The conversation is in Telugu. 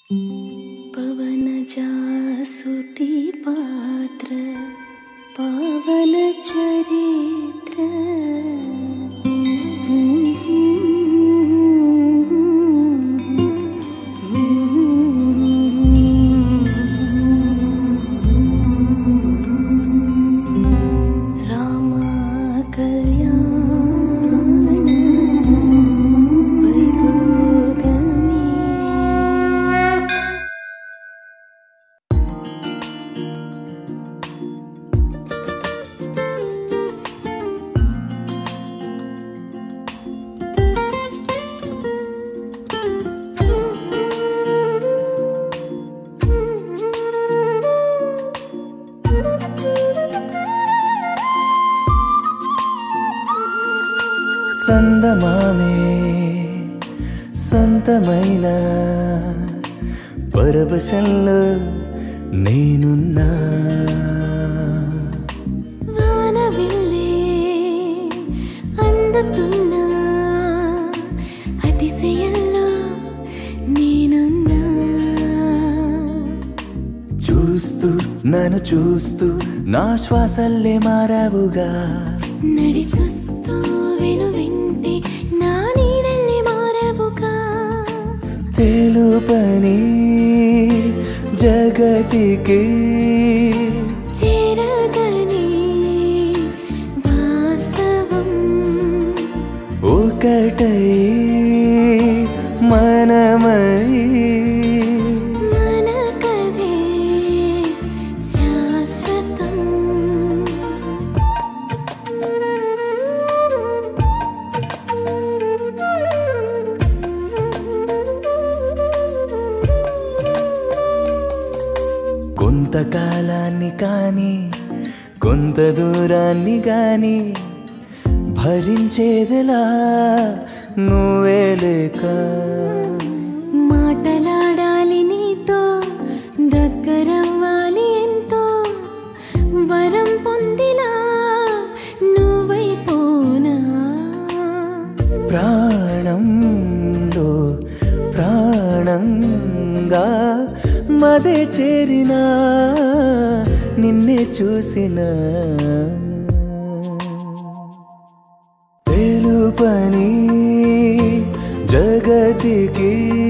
पवनजासुति पात्र पावन चरित्र रामा कल्याण वैभोगमे చందమామే సొంతమైన పరవశంలో నేనున్నా వానవిల్లే అందుతున్నా అతిశయంలో నేనున్నా చూస్తూ నన్ను చూస్తూ నా శ్వాసల్లే మారావుగా నడి చూస్తూ విను వింటే నా నీడల్ని మారవుగా తెలుపని జగతికి చేరగని వాస్తవం ఒకటై మనమై మన కదే శాశ్వతం కొంతకాలాన్ని కాని కొంత దూరాన్ని గాని భరించేదిలా నువ్వే లేక మాటలాడాలి నీతో దగ్గరవ్వాలి ఎంతో వరం పొందిలా నువ్వైపోనా ప్రాణంలో ప్రాణంగా మదే చేరిన నిన్నే చూసిన తెలుపని జగతికి